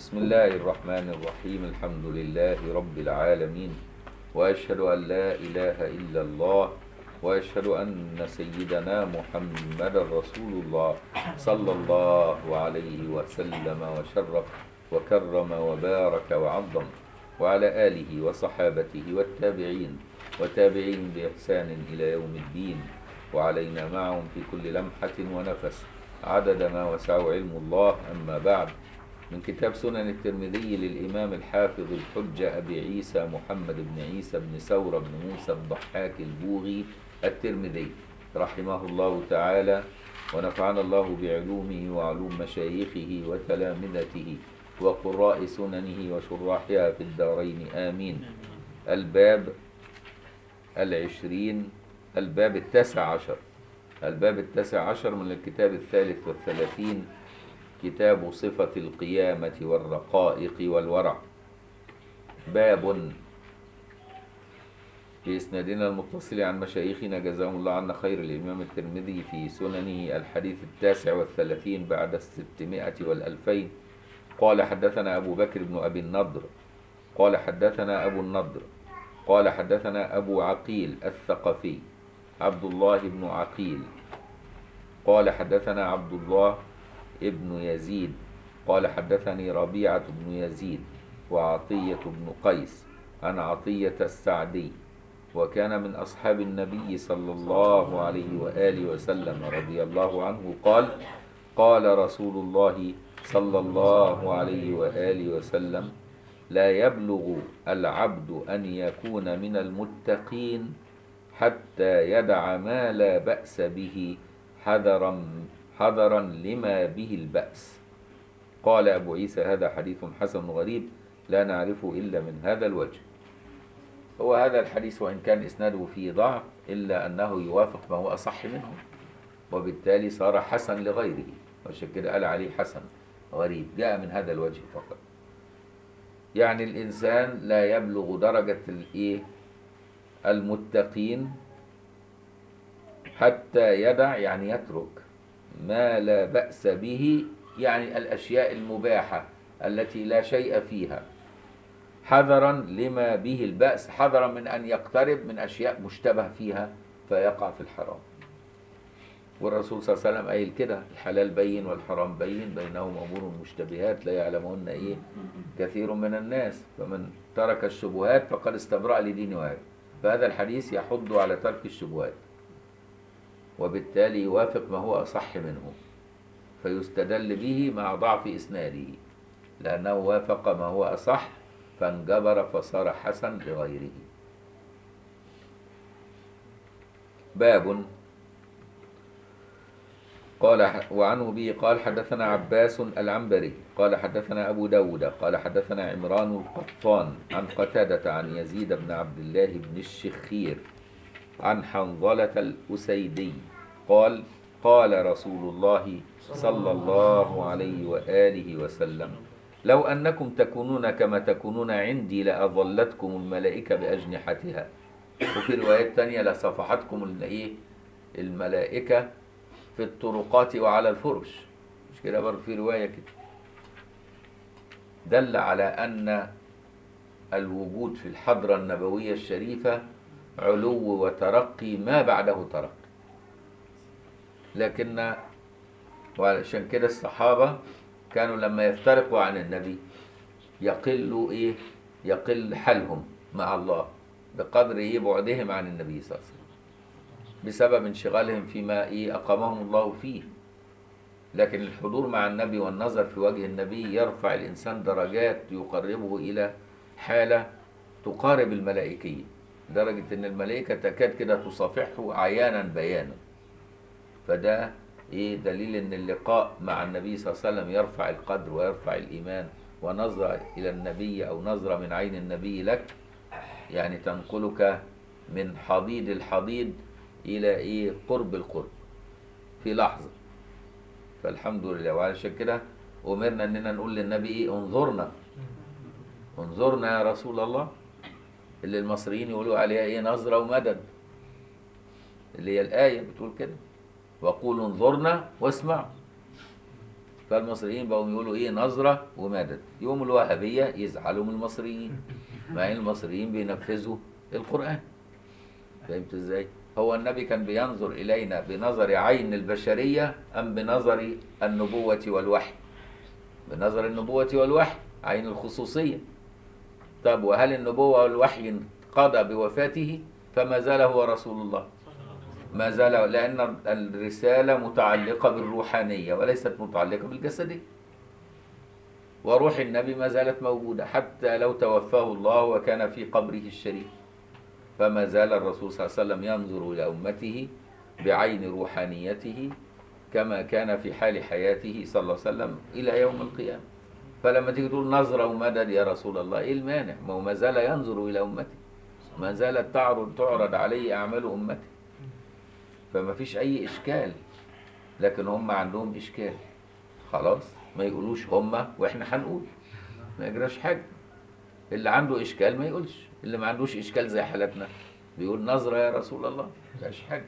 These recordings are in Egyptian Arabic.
بسم الله الرحمن الرحيم الحمد لله رب العالمين وأشهد أن لا إله إلا الله وأشهد أن سيدنا محمد رسول الله صلى الله عليه وسلم وشرف وكرم وبارك وعظم وعلى آله وصحابته والتابعين وتابعين بإحسان إلى يوم الدين وعلينا معهم في كل لمحة ونفس عدد ما وسع علم الله أما بعد من كتاب سنن الترمذي للإمام الحافظ الحجة أبي عيسى محمد بن عيسى بن ثور بن موسى الضحاك البوغي الترمذي رحمه الله تعالى ونفعنا الله بعلومه وعلوم مشايخه وتلامذته وقراء سننه وشراحها في الدارين آمين الباب العشرين الباب التاسع عشر الباب التاسع عشر من الكتاب الثالث والثلاثين كتاب صفة القيامة والرقائق والورع باب بإسنادنا المتصل عن مشايخنا جزاهم الله عنا خير الإمام الترمذي في سننه الحديث التاسع والثلاثين بعد الستمائة والألفين قال حدثنا أبو بكر بن أبي النضر قال حدثنا أبو النضر قال حدثنا أبو عقيل الثقفي عبد الله بن عقيل قال حدثنا عبد الله ابن يزيد قال حدثني ربيعة بن يزيد وعطية بن قيس عن عطية السعدي وكان من أصحاب النبي صلى الله عليه وآله وسلم رضي الله عنه قال قال رسول الله صلى الله عليه وآله وسلم لا يبلغ العبد أن يكون من المتقين حتى يدع ما لا بأس به حذرا حذرا لما به البأس قال أبو عيسى هذا حديث حسن غريب لا نعرفه إلا من هذا الوجه هو هذا الحديث وإن كان إسناده فيه ضعف إلا أنه يوافق ما هو أصح منه وبالتالي صار حسن لغيره وعشان كده قال عليه حسن غريب جاء من هذا الوجه فقط يعني الإنسان لا يبلغ درجة الإيه المتقين حتى يدع يعني يترك ما لا بأس به يعني الأشياء المباحة التي لا شيء فيها حذرا لما به البأس حذرا من أن يقترب من أشياء مشتبه فيها فيقع في الحرام والرسول صلى الله عليه وسلم قايل كده الحلال بين والحرام بين بينهم أمور مشتبهات لا يعلمهن إيه كثير من الناس فمن ترك الشبهات فقد استبرأ لدين وعرض فهذا الحديث يحض على ترك الشبهات وبالتالي يوافق ما هو أصح منه فيستدل به مع ضعف إسناده لأنه وافق ما هو أصح فانجبر فصار حسن لغيره باب قال وعنه به قال حدثنا عباس العنبري قال حدثنا أبو داود قال حدثنا عمران القطان عن قتادة عن يزيد بن عبد الله بن الشخير عن حنظلة الأسيدي قال قال رسول الله صلى الله عليه وآله وسلم لو أنكم تكونون كما تكونون عندي لأظلتكم الملائكة بأجنحتها وفي روايات تانية لصفحتكم الإيه الملائكة في الطرقات وعلى الفرش مش كده برضه في رواية كده دل على أن الوجود في الحضرة النبوية الشريفة علو وترقي ما بعده ترقي لكن وعشان كده الصحابة كانوا لما يفترقوا عن النبي يقل ايه يقل حالهم مع الله بقدر ايه بعدهم عن النبي صلى الله عليه وسلم بسبب انشغالهم فيما ايه اقامهم الله فيه لكن الحضور مع النبي والنظر في وجه النبي يرفع الانسان درجات يقربه الى حاله تقارب الملائكيه لدرجه ان الملائكه تكاد كده تصافحه عيانا بيانا فده ايه دليل ان اللقاء مع النبي صلى الله عليه وسلم يرفع القدر ويرفع الايمان ونظرة الى النبي او نظرة من عين النبي لك يعني تنقلك من حضيض الحضيض الى ايه قرب القرب في لحظة فالحمد لله وعلشان كده امرنا اننا نقول للنبي ايه انظرنا انظرنا يا رسول الله اللي المصريين يقولوا عليها ايه نظرة ومدد اللي هي الآية بتقول كده وقولوا انظرنا واسمعوا فالمصريين بقوا يقولوا ايه نظرة ومدد يوم الوهابية يزعلوا من المصريين مع ان المصريين بينفذوا القرآن فهمت ازاي هو النبي كان بينظر الينا بنظر عين البشرية ام بنظر النبوة والوحي بنظر النبوة والوحي عين الخصوصية طب وهل النبوة والوحي انقضى بوفاته فما زال هو رسول الله ما زال لأن الرسالة متعلقة بالروحانية وليست متعلقة بالجسدية وروح النبي ما زالت موجودة حتى لو توفاه الله وكان في قبره الشريف فما زال الرسول صلى الله عليه وسلم ينظر إلى أمته بعين روحانيته كما كان في حال حياته صلى الله عليه وسلم إلى يوم القيامة فلما تيجي تقول نظرة ومدد يا رسول الله إيه المانع ما هو ما زال ينظر إلى أمته ما زالت تعرض تعرض عليه أعمال أمته فما فيش أي إشكال لكن هم عندهم إشكال خلاص ما يقولوش هم وإحنا هنقول ما يجراش حاجة اللي عنده إشكال ما يقولش اللي ما عندوش إشكال زي حالتنا بيقول نظرة يا رسول الله ما فيش حاجة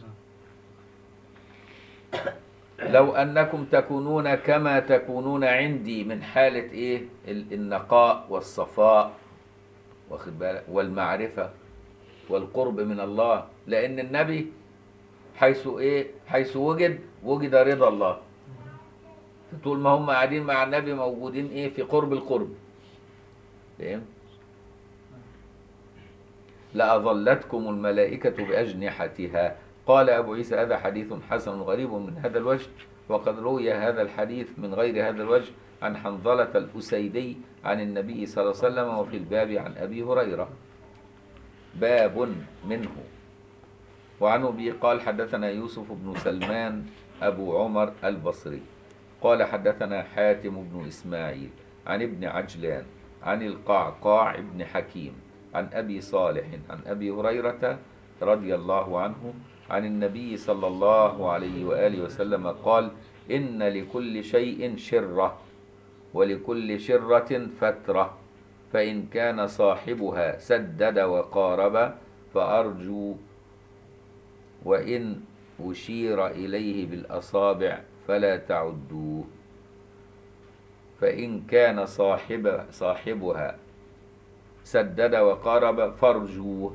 لو أنكم تكونون كما تكونون عندي من حالة إيه ال- النقاء والصفاء واخد بالك والمعرفة والقرب من الله لأن النبي حيث إيه حيث وجد وجد رضا الله طول ما هم قاعدين مع النبي موجودين إيه في قرب القرب فاهم لأظلتكم الملائكة بأجنحتها قال أبو عيسى هذا حديث حسن غريب من هذا الوجه وقد روي هذا الحديث من غير هذا الوجه عن حنظلة الأسيدي عن النبي صلى الله عليه وسلم وفي الباب عن أبي هريرة باب منه وعن أبي قال حدثنا يوسف بن سلمان أبو عمر البصري قال حدثنا حاتم بن إسماعيل عن ابن عجلان عن القعقاع بن حكيم عن أبي صالح عن أبي هريرة رضي الله عنه عن النبي صلى الله عليه وآله وسلم قال إن لكل شيء شرة ولكل شرة فترة فإن كان صاحبها سدد وقارب فأرجو وإن أشير إليه بالأصابع فلا تعدوه فإن كان صاحب صاحبها سدد وقارب فارجوه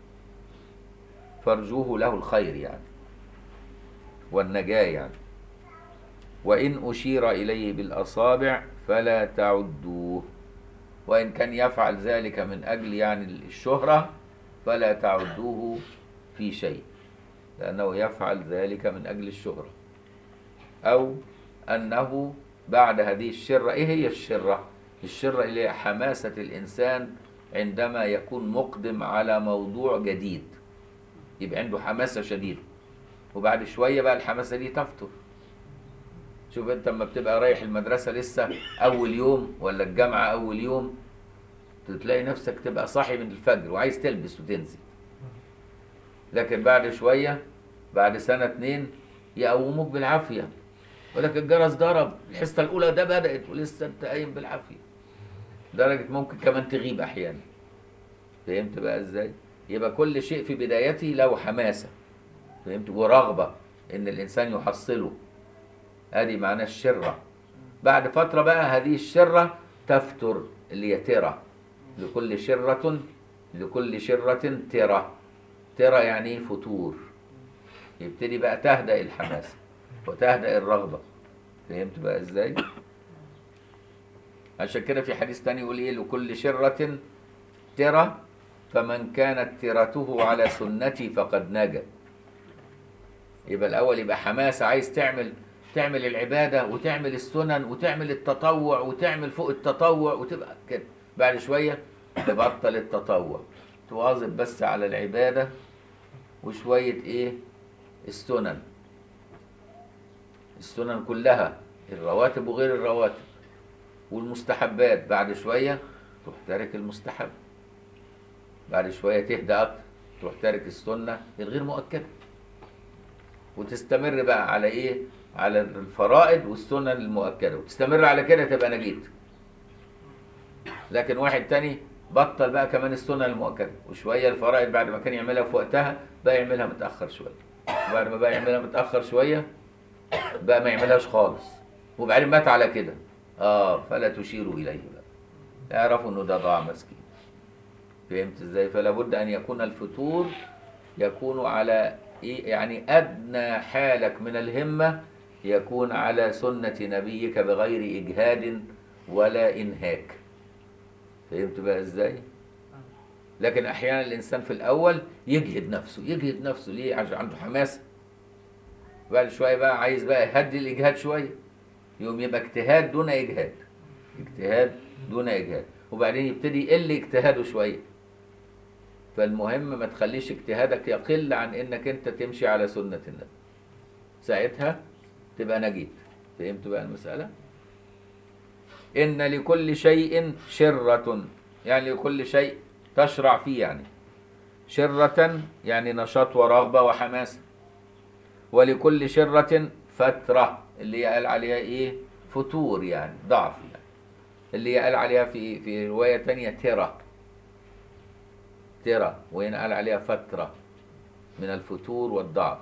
فارجوه له الخير يعني والنجاة يعني وإن أشير إليه بالأصابع فلا تعدوه وإن كان يفعل ذلك من أجل يعني الشهرة فلا تعدوه في شيء لأنه يفعل ذلك من أجل الشهرة أو أنه بعد هذه الشرة إيه هي الشرة؟ الشرة اللي هي حماسة الإنسان عندما يكون مقدم على موضوع جديد يبقى عنده حماسة شديدة وبعد شوية بقى الحماسة دي تفتر شوف انت لما بتبقى رايح المدرسة لسه أول يوم ولا الجامعة أول يوم تلاقي نفسك تبقى صاحي من الفجر وعايز تلبس وتنزل لكن بعد شوية بعد سنة اتنين يقوموك بالعافية يقول لك الجرس ضرب الحصة الأولى ده بدأت ولسه أنت قايم بالعافية درجة ممكن كمان تغيب أحيانا فهمت بقى إزاي؟ يبقى كل شيء في بدايته له حماسة فهمت ورغبة إن الإنسان يحصله ادي معناه الشرة بعد فترة بقى هذه الشرة تفتر اللي هي ترى لكل شرة لكل شرة ترى ترى يعني ايه فتور يبتدي بقى تهدأ الحماسة وتهدأ الرغبة فهمت بقى ازاي عشان كده في حديث تاني يقول ايه لكل شرة ترى فمن كانت ترته على سنتي فقد نجا يبقى الاول يبقى حماسة عايز تعمل تعمل العبادة وتعمل السنن وتعمل التطوع وتعمل فوق التطوع وتبقى كده بعد شوية تبطل التطوع تواظب بس على العبادة وشوية ايه السنن السنن كلها الرواتب وغير الرواتب والمستحبات بعد شوية تروح تارك المستحب بعد شوية تهدى أكتر تروح تارك السنة الغير مؤكدة وتستمر بقى على ايه على الفرائض والسنن المؤكده وتستمر على كده تبقى نجيت لكن واحد تاني بطل بقى كمان السنن المؤكده وشويه الفرائض بعد ما كان يعملها في وقتها بقى يعملها متاخر شويه وبعد ما بقى يعملها متاخر شويه بقى ما يعملهاش خالص وبعدين مات على كده اه فلا تشيروا اليه بقى اعرفوا انه ده ضاع مسكين فهمت ازاي فلا بد ان يكون الفتور يكون على إيه؟ يعني ادنى حالك من الهمه يكون على سنه نبيك بغير اجهاد ولا انهاك فهمت بقى ازاي لكن احيانا الانسان في الاول يجهد نفسه يجهد نفسه ليه عشان عنده حماسه بعد شويه بقى عايز بقى يهدي الاجهاد شويه يوم يبقى اجتهاد دون اجهاد اجتهاد دون اجهاد وبعدين يبتدي يقل اجتهاده شويه فالمهم ما تخليش اجتهادك يقل عن انك انت تمشي على سنه النبي ساعتها تبقى نجيت فهمت بقى المساله ان لكل شيء شره يعني لكل شيء تشرع فيه يعني شرة يعني نشاط ورغبة وحماسة ولكل شرة فترة اللي هي قال عليها ايه فتور يعني ضعف يعني اللي هي قال عليها في في رواية تانية ترى ترى وهنا قال عليها فترة من الفتور والضعف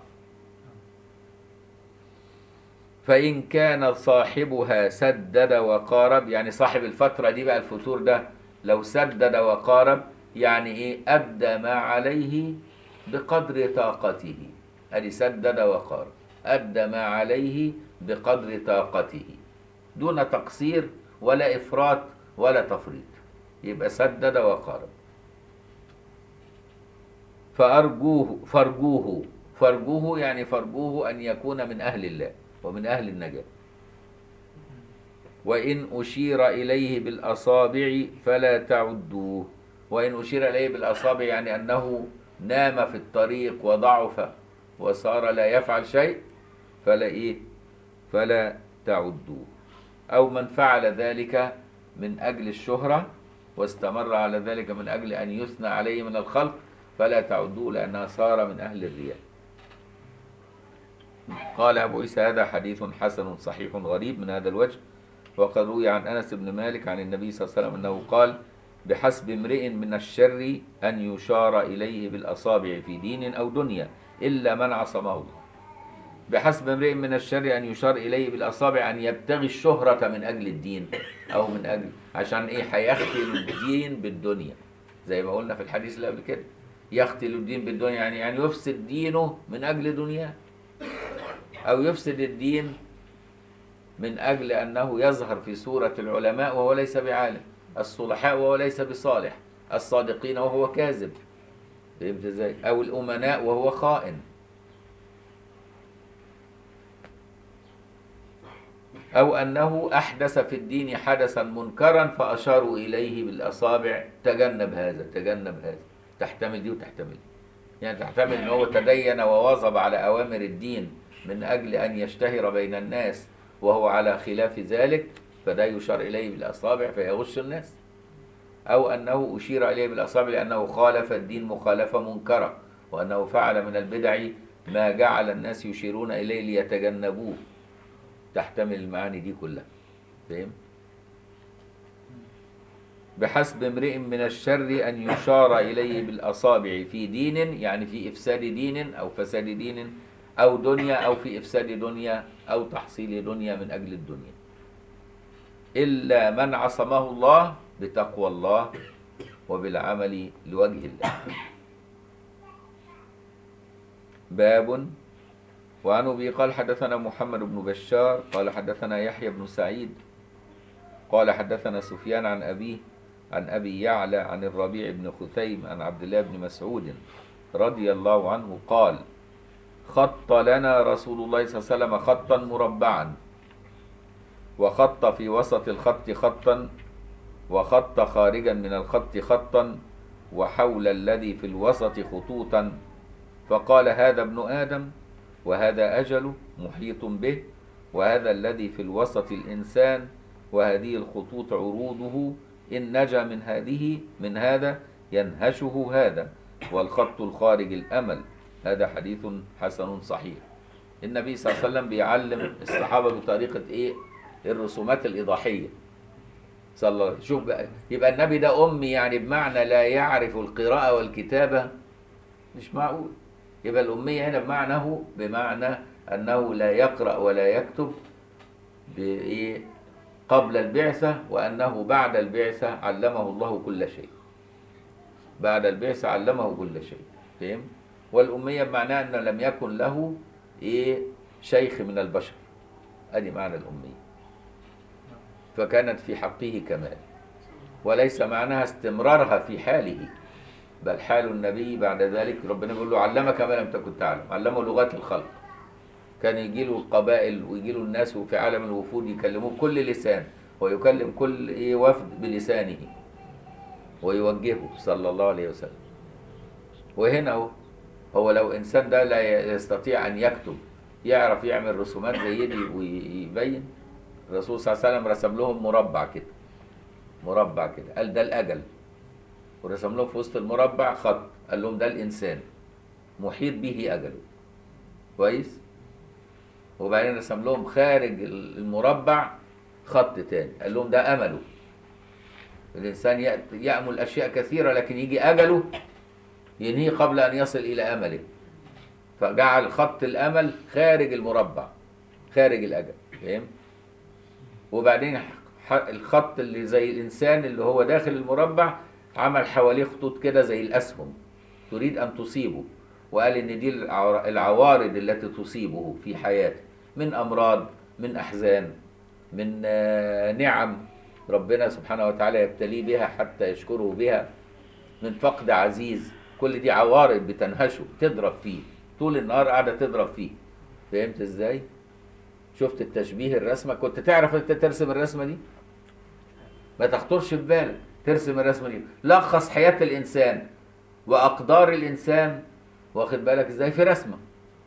فإن كان صاحبها سدد وقارب يعني صاحب الفترة دي بقى الفتور ده لو سدد وقارب يعني ايه أدى ما عليه بقدر طاقته أدي سدد وقارب أدى ما عليه بقدر طاقته دون تقصير ولا إفراط ولا تفريط يبقى سدد وقارب فأرجوه فرجوه فرجوه يعني فرجوه أن يكون من أهل الله ومن أهل النجاة وإن أشير إليه بالأصابع فلا تعدوه وإن أشير إليه بالأصابع يعني أنه نام في الطريق وضعف وصار لا يفعل شيء فلا إيه فلا تعدوه أو من فعل ذلك من أجل الشهرة واستمر على ذلك من أجل أن يثنى عليه من الخلق فلا تعدوه لأنها صار من أهل الرياء قال أبو عيسى هذا حديث حسن صحيح غريب من هذا الوجه وقد روي عن أنس بن مالك عن النبي صلى الله عليه وسلم أنه قال بحسب امرئ من الشر أن يشار إليه بالأصابع في دين أو دنيا إلا من عصمه الله بحسب امرئ من الشر أن يشار إليه بالأصابع أن يبتغي الشهرة من أجل الدين أو من أجل عشان إيه هيختل الدين بالدنيا زي ما قلنا في الحديث اللي قبل كده يختل الدين بالدنيا يعني يعني يفسد دينه من أجل دنياه أو يفسد الدين من أجل أنه يظهر في صورة العلماء وهو ليس بعالم الصلحاء وهو ليس بصالح الصادقين وهو كاذب فهمت ازاي أو الأمناء وهو خائن أو أنه أحدث في الدين حدثا منكرا فأشاروا إليه بالأصابع تجنب هذا تجنب هذا تحتمل دي وتحتمل دي. يعني تحتمل أن هو تدين وواظب على أوامر الدين من أجل أن يشتهر بين الناس وهو على خلاف ذلك فده يشار إليه بالأصابع فيغش الناس أو أنه أشير إليه بالأصابع لأنه خالف الدين مخالفة منكرة وأنه فعل من البدع ما جعل الناس يشيرون إليه ليتجنبوه تحتمل المعاني دي كلها فهم؟ بحسب امرئ من الشر أن يشار إليه بالأصابع في دين يعني في إفساد دين أو فساد دين أو دنيا أو في إفساد دنيا أو تحصيل دنيا من أجل الدنيا إلا من عصمه الله بتقوى الله وبالعمل لوجه الله باب وعن أبي قال حدثنا محمد بن بشار قال حدثنا يحيى بن سعيد قال حدثنا سفيان عن أبيه عن أبي يعلى عن الربيع بن خثيم عن عبد الله بن مسعود رضي الله عنه قال خط لنا رسول الله صلى الله عليه وسلم خطا مربعا وخط في وسط الخط خطا وخط خارجا من الخط خطا وحول الذي في الوسط خطوطا فقال هذا ابن آدم وهذا أجله محيط به وهذا الذي في الوسط الإنسان وهذه الخطوط عروضه إن نجا من هذه من هذا ينهشه هذا والخط الخارج الأمل هذا حديث حسن صحيح النبي صلى الله عليه وسلم بيعلم الصحابة بطريقة إيه الرسومات الإيضاحية صلى الله عليه وسلم شوف بقى يبقى النبي ده أمي يعني بمعنى لا يعرف القراءة والكتابة مش معقول يبقى الأمية هنا بمعنى بمعنى أنه لا يقرأ ولا يكتب بإيه قبل البعثة وأنه بعد البعثة علمه الله كل شيء بعد البعثة علمه كل شيء فهم والأمية بمعناه أنه لم يكن له إيه شيخ من البشر أدي معنى الأمية فكانت في حقه كمال وليس معناها استمرارها في حاله بل حال النبي بعد ذلك ربنا بيقول له علمك ما لم تكن تعلم علمه لغات الخلق كان يجي له القبائل ويجي له الناس وفي عالم الوفود يكلموه بكل لسان ويكلم كل ايه وفد بلسانه ويوجهه صلى الله عليه وسلم وهنا هو هو لو انسان ده لا يستطيع ان يكتب يعرف يعمل رسومات زي دي ويبين الرسول صلى الله عليه وسلم رسم لهم مربع كده مربع كده قال ده الاجل ورسم لهم في وسط المربع خط قال لهم ده الانسان محيط به اجله كويس وبعدين رسم لهم خارج المربع خط تاني قال لهم ده امله الانسان يأت- يامل اشياء كثيره لكن يجي اجله ينهيه قبل ان يصل الى امله فجعل خط الامل خارج المربع خارج الاجل فاهم وبعدين ح- الخط اللي زي الانسان اللي هو داخل المربع عمل حواليه خطوط كده زي الاسهم تريد ان تصيبه وقال ان دي العور- العوارض التي تصيبه في حياته من امراض من احزان من آه، نعم ربنا سبحانه وتعالى يبتليه بها حتى يشكره بها من فقد عزيز كل دي عوارض بتنهشه تضرب فيه طول النهار قاعده تضرب فيه فهمت ازاي شفت التشبيه الرسمه كنت تعرف انت ترسم الرسمه دي ما تخطرش في بالك ترسم الرسمه دي لخص حياه الانسان واقدار الانسان واخد بالك ازاي في رسمه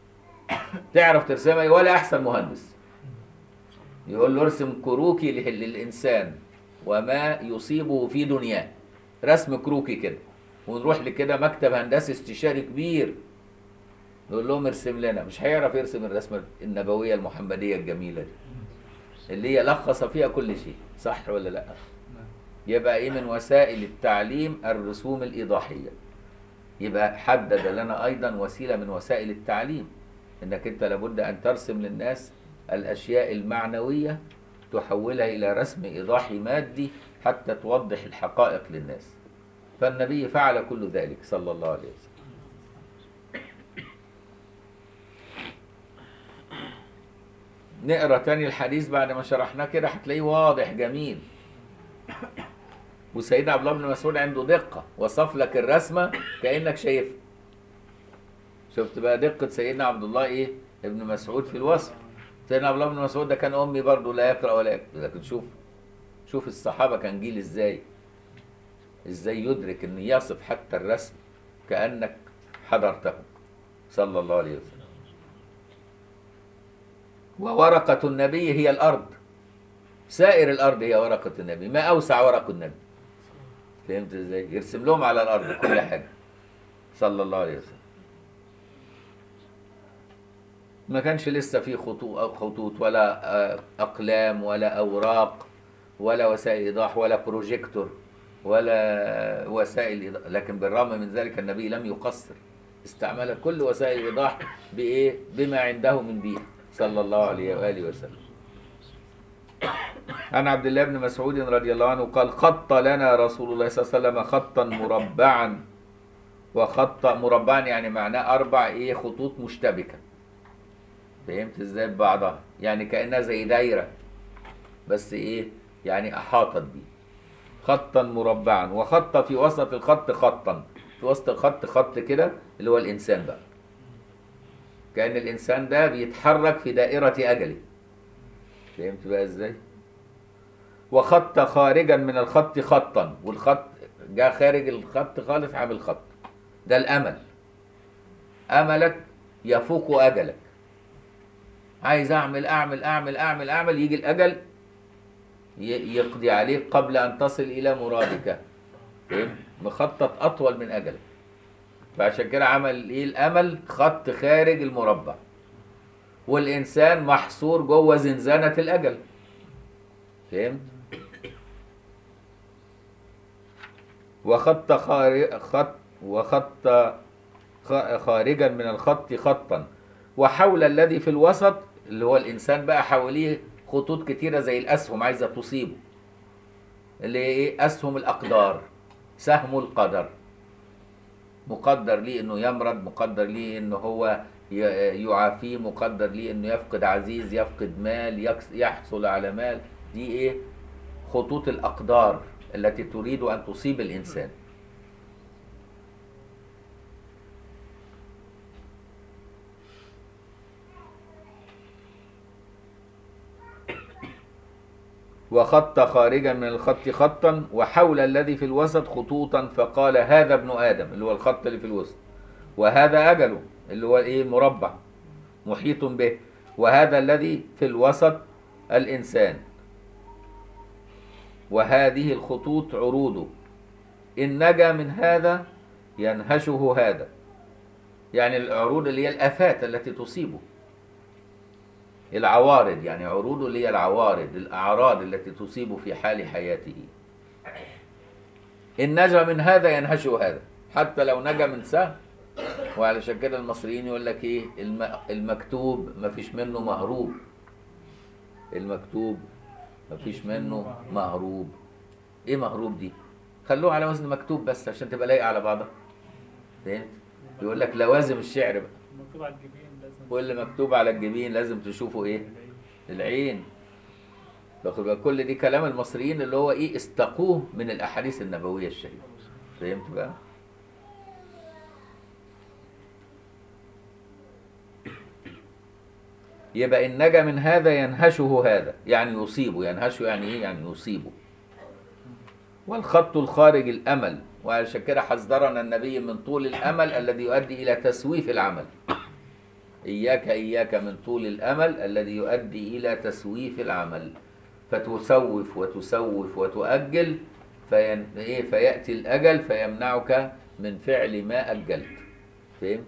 تعرف ترسمها ولا احسن مهندس يقول له ارسم كروكي لل- للانسان وما يصيبه في دنياه رسم كروكي كده ونروح لكده مكتب هندسي استشاري كبير نقول لهم ارسم لنا مش هيعرف يرسم الرسمه النبويه المحمديه الجميله دي اللي هي لخص فيها كل شيء صح ولا لا يبقى ايه من وسائل التعليم الرسوم الايضاحيه يبقى حدد لنا ايضا وسيله من وسائل التعليم انك انت لابد ان ترسم للناس الاشياء المعنويه تحولها الى رسم ايضاحي مادي حتى توضح الحقائق للناس فالنبي فعل كل ذلك صلى الله عليه وسلم نقرا تاني الحديث بعد ما شرحناه كده هتلاقيه واضح جميل وسيدنا عبد الله بن مسعود عنده دقه وصف لك الرسمه كانك شايفها شفت بقى دقه سيدنا عبد الله ايه ابن مسعود في الوصف سيدنا عبد الله بن مسعود ده كان امي برضه لا يقرا ولا يكتب لكن شوف شوف الصحابه كان جيل ازاي ازاي يدرك ان يصف حتى الرسم كانك حضرته صلى الله عليه وسلم وورقة النبي هي الأرض سائر الأرض هي ورقة النبي ما أوسع ورق النبي فهمت ازاي يرسم لهم على الأرض كل حاجة صلى الله عليه وسلم ما كانش لسه في خطوط خطوط ولا آه، أقلام ولا أوراق ولا وسائل إيضاح ولا بروجيكتور ولا وسائل إيضاح لكن بالرغم من ذلك النبي لم يقصر استعمل كل وسائل الإيضاح بإيه بما عنده من بيئة صلى الله عليه وآله وسلم عن عبد الله بن مسعود رضي الله عنه قال خط لنا رسول الله صلى الله عليه وسلم خطا مربعا وخط مربعا يعني معناه أربع إيه خطوط مشتبكة فهمت ازاي ببعضها يعني كأنها زي دايرة بس إيه يعني أحاطت بيه خطا مربعا وخط في وسط الخط خطا في وسط الخط خط كده اللي هو الإنسان بقى كأن الإنسان ده بيتحرك في دائرة أجله فهمت بقى إزاي؟ وخط خارجا من الخط خطا والخط جاء خارج الخط خالص عامل خط ده الأمل أملك يفوق أجلك عايز أعمل أعمل أعمل أعمل أعمل يجي الأجل ي- يقضي عليك قبل أن تصل إلى مرادك فهمت؟ مخطط أطول من أجلك فعشان كده عمل ايه الامل خط خارج المربع والانسان محصور جوه زنزانه الاجل فهمت وخط خارج خط وخط خ- خارجا من الخط خطا وحول الذي في الوسط اللي هو الانسان بقى حواليه خطوط كتيرة زي الأسهم عايزة تصيبه اللي هي إيه أسهم الأقدار سهم القدر مقدر ليه إنه يمرض مقدر ليه إنه هو ي- يعافيه مقدر ليه إنه يفقد عزيز يفقد مال يكس- يحصل على مال دي إيه خطوط الأقدار التي تريد أن تصيب الإنسان وخط خارجا من الخط خطا وحول الذي في الوسط خطوطا فقال هذا ابن ادم اللي هو الخط اللي في الوسط وهذا اجله اللي هو ايه مربع محيط به وهذا الذي في الوسط الانسان وهذه الخطوط عروضه ان نجا من هذا ينهشه هذا يعني العروض اللي هي الافات التي تصيبه العوارض يعني عروضه اللي هي العوارض الأعراض التي تصيب في حال حياته إن نجا من هذا ينهشه هذا حتى لو نجا من سهم وعلشان كده المصريين يقول لك ايه الم- المكتوب ما فيش منه مهروب المكتوب ما فيش منه مهروب ايه مهروب دي خلوه على وزن مكتوب بس عشان تبقى لايقه على بعضها فهمت يقول لك لوازم الشعر بقى مكتوب على الجبين لازم واللي مكتوب على الجبين لازم تشوفه ايه العين واخد بالك كل دي كلام المصريين اللي هو ايه استقوه من الاحاديث النبويه الشريفه فهمت بقى يبقى ان نجا من هذا ينهشه هذا يعني يصيبه ينهشه يعني ايه يعني يصيبه والخط الخارج الامل وعشان كده حذرنا النبي من طول الامل الذي يؤدي الى تسويف العمل إياك إياك من طول الأمل الذي يؤدي إلى تسويف العمل فتسوف وتسوف وتؤجل فين... إيه فيأتي الأجل فيمنعك من فعل ما أجلت فهم؟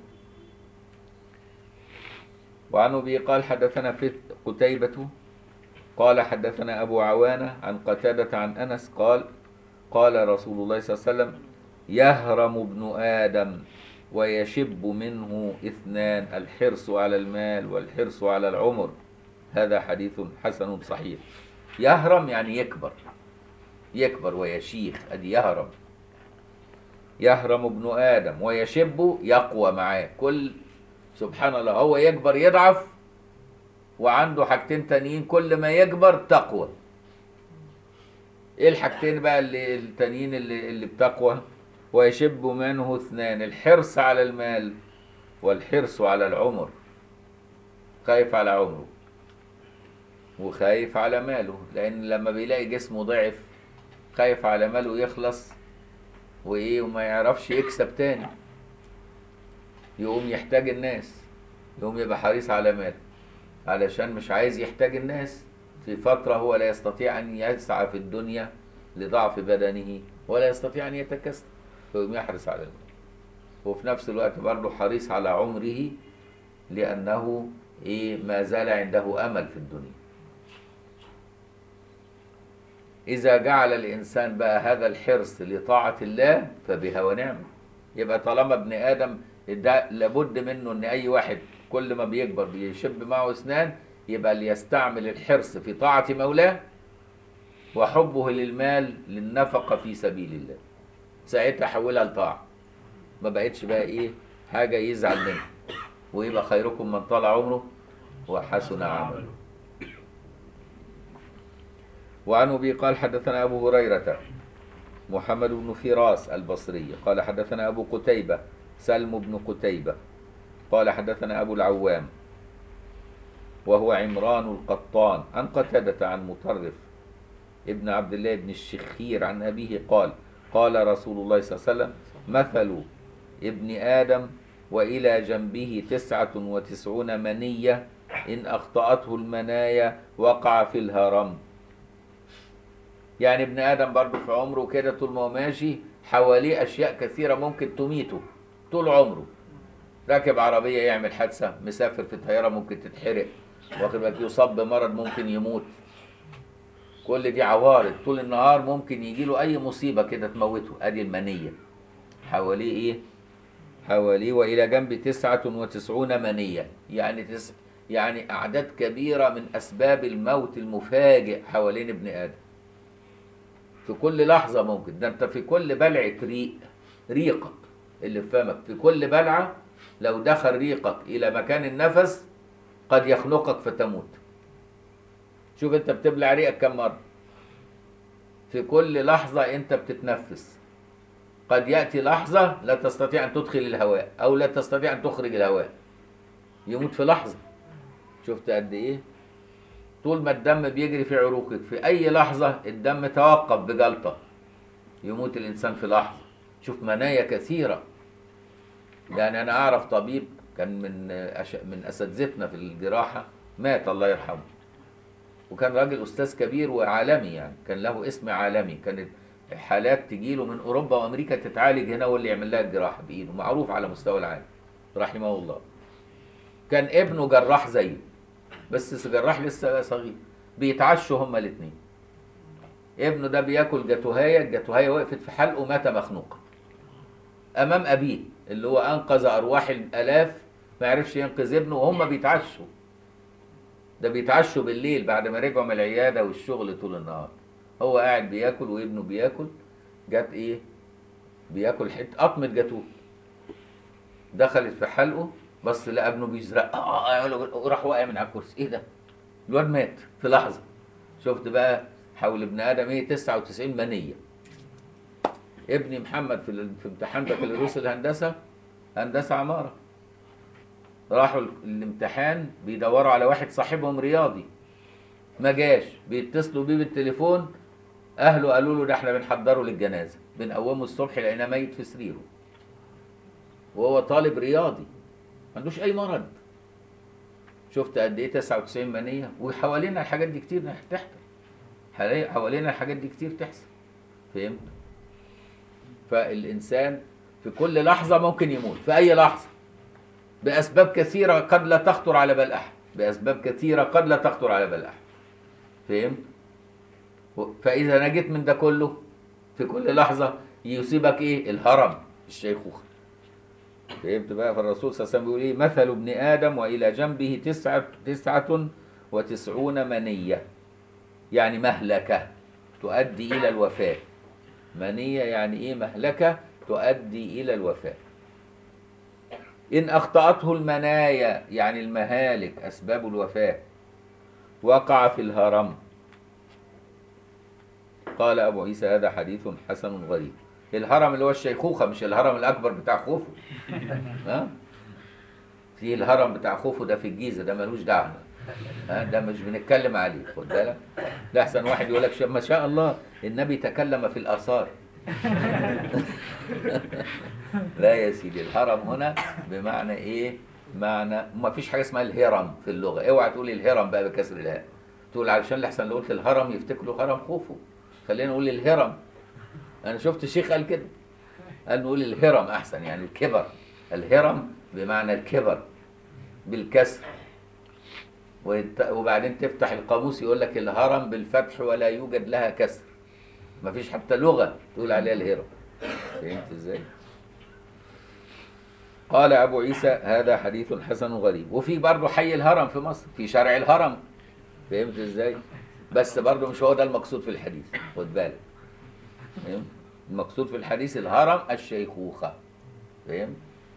وعن أبي قال حدثنا في قتيبة قال حدثنا أبو عوانة عن قتادة عن أنس قال قال رسول الله صلى الله عليه وسلم يهرم ابن آدم ويشب منه اثنان الحرص على المال والحرص على العمر هذا حديث حسن صحيح يهرم يعني يكبر يكبر ويشيخ ادي يهرم يهرم ابن ادم ويشب يقوى معاه كل سبحان الله هو يكبر يضعف وعنده حاجتين تانيين كل ما يكبر تقوى ايه الحاجتين بقى اللي التانيين اللي, اللي بتقوى ويشب منه اثنان الحرص على المال والحرص على العمر خايف على عمره وخايف على ماله لان لما بيلاقي جسمه ضعف خايف على ماله يخلص وايه وما يعرفش يكسب تاني يقوم يحتاج الناس يقوم يبقى حريص على ماله علشان مش عايز يحتاج الناس في فترة هو لا يستطيع أن يسعى في الدنيا لضعف بدنه ولا يستطيع أن يتكسب فيقوم يحرص على المال وفي نفس الوقت برضه حريص على عمره لأنه إيه ما زال عنده أمل في الدنيا إذا جعل الإنسان بقى هذا الحرص لطاعة الله فبها ونعمة يبقى طالما ابن آدم ده لابد منه إن أي واحد كل ما بيكبر بيشب معه أسنان يبقى ليستعمل الحرص في طاعة مولاه وحبه للمال للنفقة في سبيل الله ساعتها حولها لطاعة ما بقتش بقى ايه حاجة يزعل منها ويبقى خيركم من طال عمره وحسن عمله وعن ابي قال حدثنا ابو هريرة محمد بن فراس البصري قال حدثنا ابو قتيبة سلم بن قتيبة قال حدثنا ابو العوام وهو عمران القطان عن قتادة عن مطرف ابن عبد الله بن الشخير عن أبيه قال قال رسول الله صلى الله عليه وسلم مثل ابن آدم وإلى جنبه تسعة وتسعون منية إن أخطأته المنايا وقع في الهرم يعني ابن آدم برضه في عمره كده طول ما هو ماشي حواليه أشياء كثيرة ممكن تميته طول عمره راكب عربية يعمل حادثة مسافر في طيارة ممكن تتحرق واخد بالك يصاب بمرض ممكن يموت كل دي عوارض طول النهار ممكن يجي له اي مصيبه كده تموته ادي المنيه حواليه ايه حواليه والى جنب تسعة وتسعون منيه يعني تس يعني أعداد كبيرة من أسباب الموت المفاجئ حوالين ابن آدم في كل لحظة ممكن ده أنت في كل بلعة ريق ريقك اللي في فمك في كل بلعة لو دخل ريقك إلى مكان النفس قد يخنقك فتموت شوف أنت بتبلع ريقك كم مرة في كل لحظة أنت بتتنفس قد يأتي لحظة لا تستطيع أن تدخل الهواء أو لا تستطيع أن تخرج الهواء يموت في لحظة شفت قد إيه طول ما الدم بيجري في عروقك في أي لحظة الدم توقف بجلطة يموت الإنسان في لحظة شوف منايا كثيرة يعني أنا أعرف طبيب كان من أش... من أساتذتنا في الجراحة مات الله يرحمه وكان راجل أستاذ كبير وعالمي يعني كان له اسم عالمي كانت حالات تجيله من أوروبا وأمريكا تتعالج هنا واللي يعمل لها الجراحة بإيده معروف على مستوى العالم رحمه الله كان ابنه جراح زيه بس جراح لسه صغير بيتعشوا هما الاثنين ابنه ده بياكل جاتوهايه الجاتوهايه وقفت في حلقه مات مخنوقا امام ابيه اللي هو انقذ ارواح الالاف ما عرفش ينقذ ابنه وهم بيتعشوا ده بيتعشوا بالليل بعد ما رجعوا من العياده والشغل طول النهار هو قاعد بياكل وابنه بياكل جت ايه بياكل حته قطمه جاتوه دخلت في حلقه بص لقى ابنه بيزرق آه راح واقع من على الكرسي ايه ده الواد مات في لحظه شفت بقى حول ابن ادم ايه 99 منيه ابني محمد في, ال- في امتحان بكالوريوس الهندسه هندسه عماره راحوا ال- الامتحان بيدوروا على واحد صاحبهم رياضي ما جاش بيتصلوا بيه بالتليفون اهله قالوا له ده احنا بنحضره للجنازه بنقومه الصبح لقيناه ميت في سريره وهو طالب رياضي ما عندوش اي مرض شفت قد ايه 99 منيه وحوالينا الحاجات دي كتير تحصل حوالي- حوالينا الحاجات دي كتير تحصل فهمت فالانسان في كل لحظه ممكن يموت في اي لحظه باسباب كثيره قد لا تخطر على بال احد باسباب كثيره قد لا تخطر على بال احد فهمت و- فاذا نجيت من ده كله في كل لحظه يصيبك ايه الهرم الشيخوخه فهمت بقى فالرسول صلى الله عليه وسلم بيقول ايه مثل ابن ادم والى جنبه تسعه تسعه وتسعون منيه يعني مهلكه تؤدي الى الوفاه منيه يعني ايه مهلكه تؤدي الى الوفاه ان اخطاته المنايا يعني المهالك اسباب الوفاه وقع في الهرم قال ابو عيسى هذا حديث حسن غريب الهرم اللي هو الشيخوخه مش الهرم الاكبر بتاع خوفو ها في الهرم بتاع خوفو ده في الجيزه ده ملوش دعوه ها ده مش بنتكلم عليه خد بالك ده احسن واحد يقول لك ما شاء الله النبي تكلم في الاثار لا يا سيدي الهرم هنا بمعنى ايه معنى ما فيش حاجه اسمها الهرم في اللغه اوعى تقول الهرم بقى بكسر الهاء تقول علشان لحسن لو قلت الهرم يفتكروا هرم خوفو خلينا نقول الهرم انا شفت شيخ قال كده قال نقول الهرم احسن يعني الكبر الهرم بمعنى الكبر بالكسر ويت- وبعدين تفتح القاموس يقول لك الهرم بالفتح ولا يوجد لها كسر مفيش حتى لغه تقول عليها الهرم فهمت ازاي قال ابو عيسى هذا حديث حسن غريب وفي برضه حي الهرم في مصر في شارع الهرم فهمت ازاي بس برضه مش هو ده المقصود في الحديث خد بالك فهمت المقصود في الحديث الهرم الشيخوخه فهمت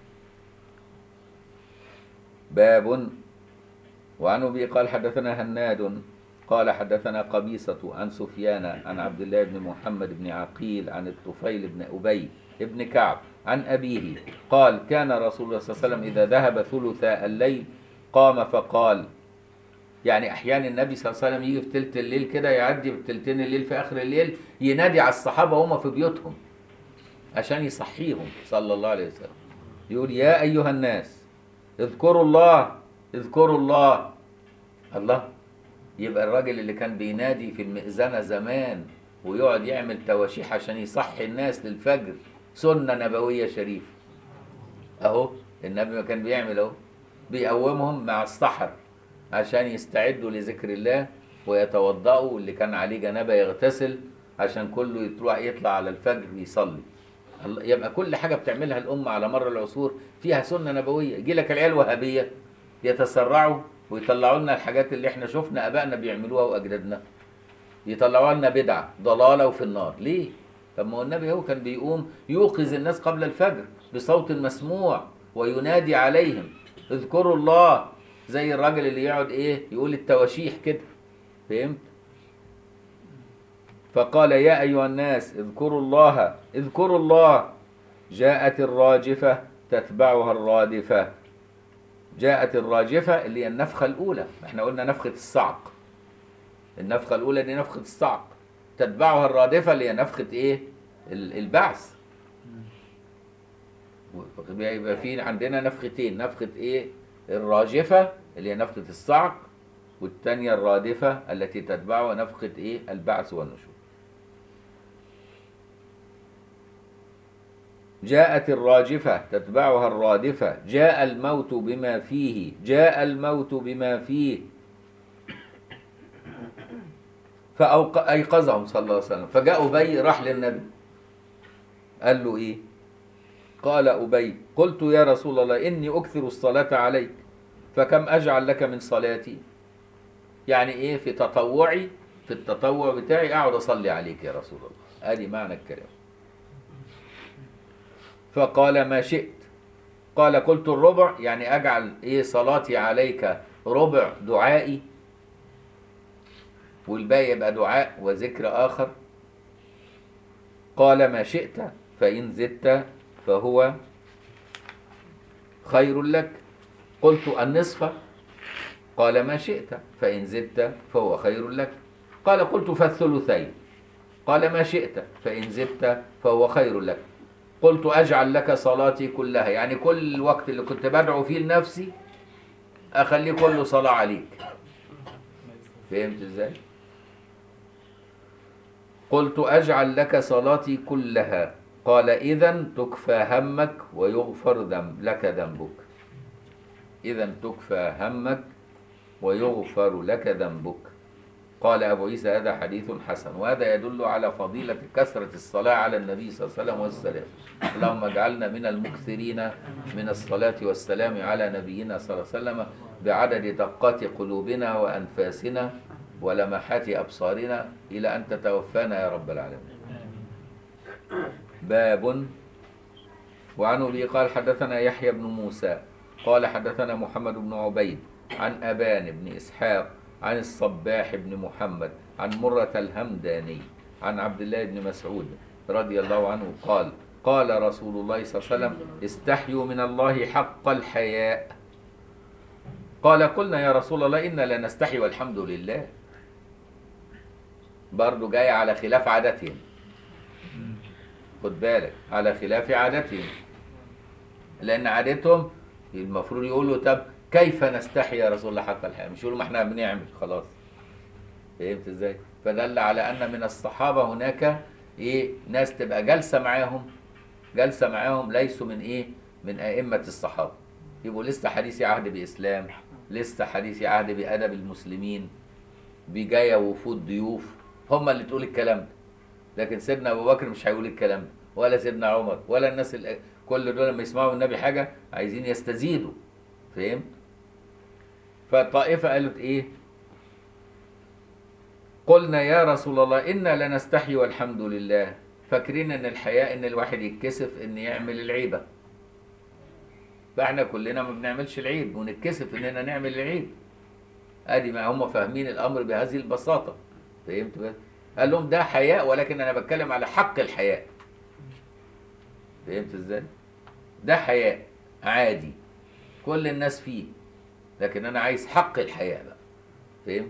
باب وعن ابي قال حدثنا هناد قال حدثنا قبيصة عن سفيان عن عبد الله بن محمد بن عقيل عن الطفيل بن أبي بن كعب عن أبيه قال كان رسول الله صلى الله عليه وسلم إذا ذهب ثلث الليل قام فقال يعني أحيانا النبي صلى الله عليه وسلم يجي في تلت الليل كده يعدي في تلتين الليل في آخر الليل ينادي على الصحابة وهم في بيوتهم عشان يصحيهم صلى الله عليه وسلم يقول يا أيها الناس اذكروا الله اذكروا الله الله يبقى الراجل اللي كان بينادي في المئذنة زمان ويقعد يعمل تواشيح عشان يصحي الناس للفجر سنة نبوية شريفة اهو النبي ما كان بيعمل اهو بيقومهم مع السحر عشان يستعدوا لذكر الله ويتوضأوا واللي كان عليه جنابة يغتسل عشان كله يطلع يطلع على الفجر يصلي الله- يبقى كل حاجة بتعملها الأمة على مر العصور فيها سنة نبوية يجي لك العيال وهابية يتسرعوا ويطلعوا لنا الحاجات اللي احنا شفنا ابائنا بيعملوها واجدادنا يطلعوا لنا بدعه ضلاله وفي النار ليه طب ما هو النبي هو كان بيقوم يوقظ الناس قبل الفجر بصوت مسموع وينادي عليهم اذكروا الله زي الراجل اللي يقعد ايه يقول التواشيح كده فهمت فقال يا ايها الناس اذكروا الله اذكروا الله جاءت الراجفه تتبعها الرادفه جاءت الراجفه اللي هي النفخه الاولى احنا قلنا نفخه الصعق النفخه الاولى دي نفخه الصعق تتبعها الرادفه اللي هي نفخه ايه ال- البعث يبقى في عندنا نفختين نفخه ايه الراجفه اللي هي نفخه الصعق والثانيه الرادفه التي تتبعها نفخه ايه البعث والنشور جاءت الراجفة تتبعها الرادفة جاء الموت بما فيه جاء الموت بما فيه فأيقظهم صلى الله عليه وسلم فجاء أبي راح للنبي قال له إيه قال أبي قلت يا رسول الله إني أكثر الصلاة عليك فكم أجعل لك من صلاتي يعني إيه في تطوعي في التطوع بتاعي أقعد أصلي عليك يا رسول الله أدي معنى الكلام فقال ما شئت قال قلت الربع يعني أجعل إيه صلاتي عليك ربع دعائي والباقي يبقى دعاء وذكر آخر قال ما شئت فإن زدت فهو خير لك قلت النصف قال ما شئت فإن زدت فهو خير لك قال قلت فالثلثين قال ما شئت فإن زدت فهو خير لك قلت أجعل لك صلاتي كلها يعني كل الوقت اللي كنت بدعو فيه لنفسي أخليه كله صلاة عليك فهمت إزاي؟ قلت أجعل لك صلاتي كلها قال إذا تكفى همك ويغفر ذنب لك ذنبك إذا تكفى همك ويغفر لك ذنبك قال أبو عيسى هذا حديث حسن وهذا يدل على فضيلة كثرة الصلاة على النبي صلى الله عليه وسلم والسلام اللهم اجعلنا من المكثرين من الصلاة والسلام على نبينا صلى الله عليه وسلم بعدد دقات قلوبنا وأنفاسنا ولمحات أبصارنا إلى أن تتوفانا يا رب العالمين باب وعن أبي قال حدثنا يحيى بن موسى قال حدثنا محمد بن عبيد عن أبان بن إسحاق عن الصباح بن محمد عن مرة الهمداني عن عبد الله بن مسعود رضي الله عنه قال قال رسول الله صلى الله عليه وسلم استحيوا من الله حق الحياء قال قلنا يا رسول الله إنا لنستحي والحمد لله برضو جاي على خلاف عادتهم خد بالك على خلاف عادتهم لأن عادتهم المفروض يقولوا طب كيف نستحي يا رسول الله حق الحياة مش يقولوا ما احنا بنعمل خلاص فهمت ازاي فدل على ان من الصحابة هناك ايه ناس تبقى جالسة معاهم جالسة معاهم ليسوا من ايه من ائمة الصحابة يبقوا لسه حديث عهد باسلام لسه حديث عهد بادب المسلمين بجاية وفود ضيوف هم اللي تقول الكلام ده لكن سيدنا ابو بكر مش هيقول الكلام ده ولا سيدنا عمر ولا الناس اللي كل دول لما يسمعوا النبي حاجة عايزين يستزيدوا فهمت فالطائفة قالت ايه قلنا يا رسول الله إنا لنستحي والحمد لله فاكرين ان الحياء ان الواحد يتكسف ان يعمل العيبة فاحنا كلنا ما بنعملش العيب ونتكسف اننا نعمل العيب ادي ما هم فاهمين الامر بهذه البساطة فهمت بس قال لهم ده حياء ولكن انا بتكلم على حق الحياء فهمت ازاي ده حياء عادي كل الناس فيه لكن انا عايز حق الحياة بقى فهمت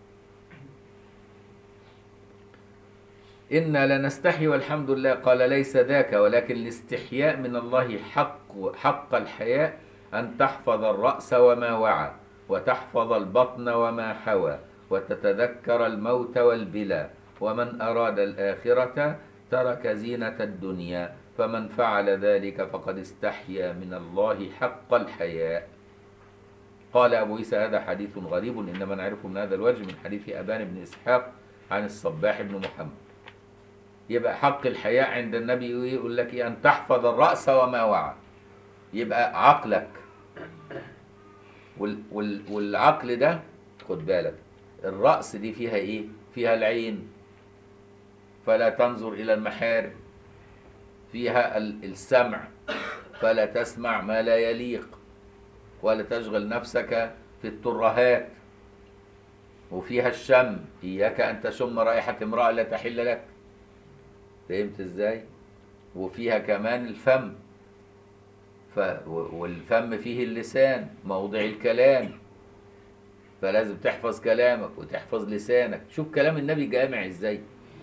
إنا لنستحي والحمد لله قال ليس ذاك ولكن الاستحياء من الله حق حق الحياء أن تحفظ الرأس وما وعى وتحفظ البطن وما حوى وتتذكر الموت والبلا ومن أراد الآخرة ترك زينة الدنيا فمن فعل ذلك فقد استحيا من الله حق الحياء قال أبو عيسى هذا حديث غريب إنما نعرفه من هذا الوجه من حديث أبان بن إسحاق عن الصباح بن محمد يبقى حق الحياء عند النبي يقول لك إيه؟ أن تحفظ الرأس وما وعى يبقى عقلك وال وال والعقل ده خد بالك الرأس دي فيها ايه فيها العين فلا تنظر الى المحارم فيها ال- السمع فلا تسمع ما لا يليق ولا تشغل نفسك في الترهات وفيها الشم إياك أن تشم رائحة امرأة لا تحل لك فهمت إزاي وفيها كمان الفم ف... و- والفم فيه اللسان موضع الكلام فلازم تحفظ كلامك وتحفظ لسانك شوف كلام النبي جامع ازاي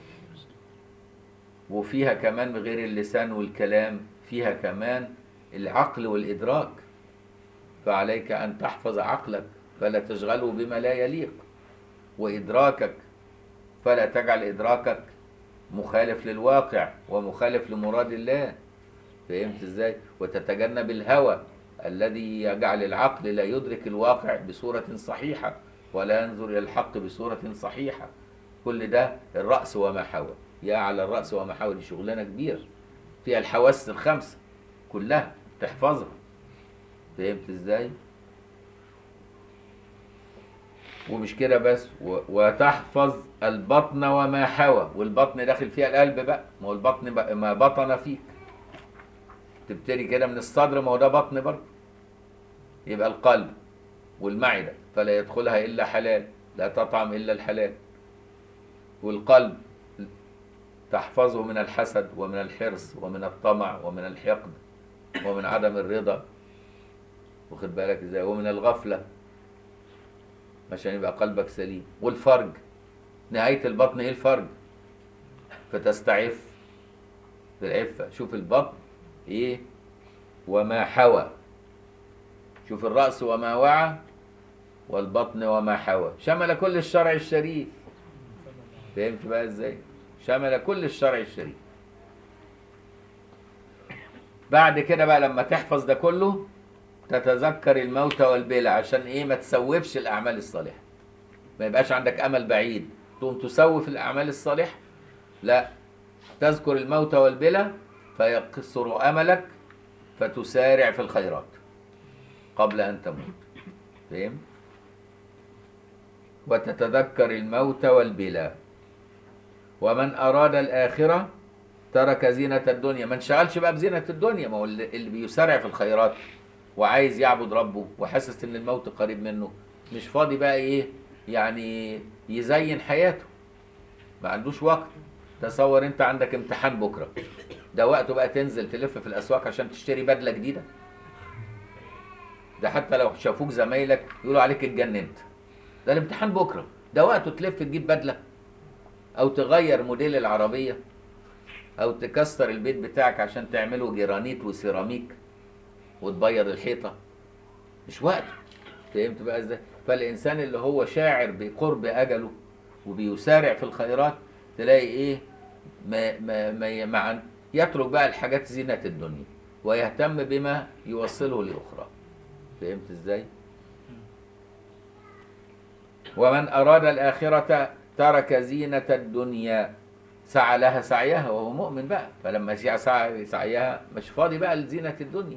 وفيها كمان غير اللسان والكلام فيها كمان العقل والإدراك فعليك أن تحفظ عقلك فلا تشغله بما لا يليق وإدراكك فلا تجعل إدراكك مخالف للواقع ومخالف لمراد الله فهمت ازاي وتتجنب الهوى الذي يجعل العقل لا يدرك الواقع بصورة صحيحة ولا ينظر إلى الحق بصورة صحيحة كل ده الرأس وما حوى يا على الرأس وما حوى دي شغلانة كبيرة فيها الحواس الخمسة كلها تحفظها فهمت ازاي ومش كده بس و- وتحفظ البطن وما حوى والبطن داخل فيها القلب بقى ما هو البطن بقى ما بطن فيك تبتدي كده من الصدر ما هو ده بطن برضه يبقى القلب والمعدة فلا يدخلها إلا حلال لا تطعم إلا الحلال والقلب تحفظه من الحسد ومن الحرص ومن الطمع ومن الحقد ومن عدم الرضا واخد بالك ازاي ومن الغفلة عشان يبقى قلبك سليم والفرج نهاية البطن ايه الفرج فتستعف بالعفة شوف البطن ايه وما حوى شوف الرأس وما وعى والبطن وما حوى شمل كل الشرع الشريف فهمت بقى ازاي شمل كل الشرع الشريف بعد كده بقى لما تحفظ ده كله تتذكر الموت والبلع عشان ايه ما تسوفش الاعمال الصالحه ما يبقاش عندك امل بعيد تقوم تسوف الاعمال الصالحه لا تذكر الموت والبلع فيقصر املك فتسارع في الخيرات قبل ان تموت فهم وتتذكر الموت والبلا ومن اراد الاخره ترك زينة الدنيا ما انشغلش بقى بزينة الدنيا ما هو اللي اللي بيسارع في الخيرات وعايز يعبد ربه وحاسس ان الموت قريب منه مش فاضي بقى ايه يعني يزين حياته ما عندوش وقت تصور انت عندك امتحان بكره ده وقته بقى تنزل تلف في الاسواق عشان تشتري بدله جديده ده حتى لو شافوك زمايلك يقولوا عليك اتجننت ده الامتحان بكره ده وقته تلف تجيب بدله او تغير موديل العربيه او تكسر البيت بتاعك عشان تعمله جرانيت وسيراميك وتبيض الحيطه مش وقته فهمت بقى ازاي فالانسان اللي هو شاعر بقرب اجله وبيسارع في الخيرات تلاقي ايه ما ما ما مع يترك بقى الحاجات زينة الدنيا ويهتم بما يوصله لأخرى فهمت ازاي ومن أراد الآخرة ترك زينة الدنيا سعى لها سعيها وهو مؤمن بقى فلما سعى سعى سعيها مش فاضي بقى لزينة الدنيا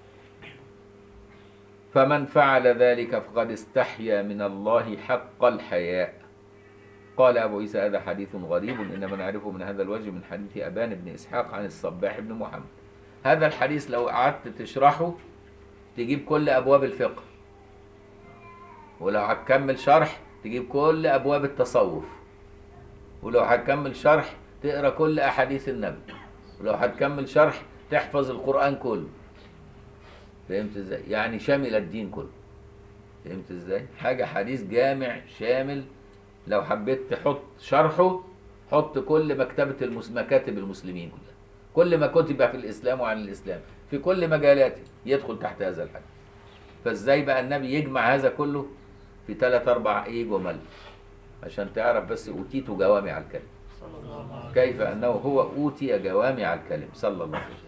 فمن فعل ذلك فقد استحيا من الله حق الحياء قال أبو عيسى هذا حديث غريب إنما نعرفه من هذا الوجه من حديث أبان بن إسحاق عن الصباح بن محمد هذا الحديث لو قعدت تشرحه تجيب كل أبواب الفقه ولو هتكمل شرح تجيب كل أبواب التصوف ولو هتكمل شرح تقرأ كل أحاديث النبي ولو هتكمل شرح تحفظ القرآن كله فهمت ازاي؟ يعني شامل الدين كله فهمت ازاي؟ حاجة حديث جامع شامل لو حبيت تحط شرحه حط كل مكتبة المس... مكاتب المسلمين كلها كل ما كتب في الإسلام وعن الإسلام في كل مجالاته يدخل تحت هذا الحديث فازاي بقى النبي يجمع هذا كله في ثلاث أربع إيه جمل عشان تعرف بس أوتيت جوامع الكلم كيف أنه هو أوتي جوامع الكلم صلى الله عليه وسلم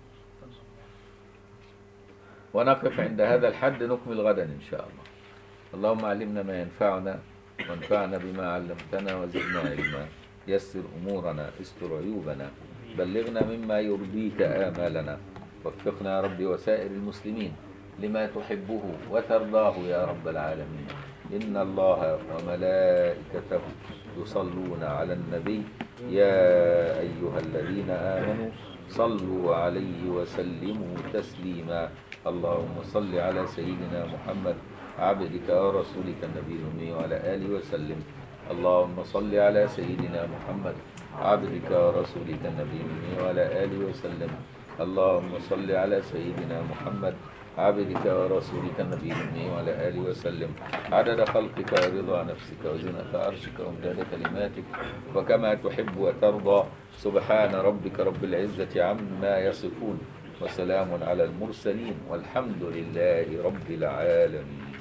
ونقف عند هذا الحد نكمل غدا إن شاء الله اللهم علمنا ما ينفعنا وانفعنا بما علمتنا وزدنا علما يسر أمورنا استر عيوبنا بلغنا مما يرضيك آمالنا وفقنا يا رب وسائر المسلمين لما تحبه وترضاه يا رب العالمين إن الله وملائكته يصلون على النبي يا أيها الذين آمنوا صلوا عليه وسلموا تسليما اللهم صل على سيدنا محمد عبدك ورسولك النبي الأمي وعلى آله وسلم اللهم صل على سيدنا محمد عبدك ورسولك النبي الأمي وعلى آله وسلم اللهم صل على سيدنا محمد عبدك ورسولك النبي الأمي وعلى آله وسلم عدد خلقك ورضا نفسك وزنة عرشك وامداد كلماتك وكما تحب وترضى سبحان ربك رب العزة عما يصفون وسلام على المرسلين والحمد لله رب العالمين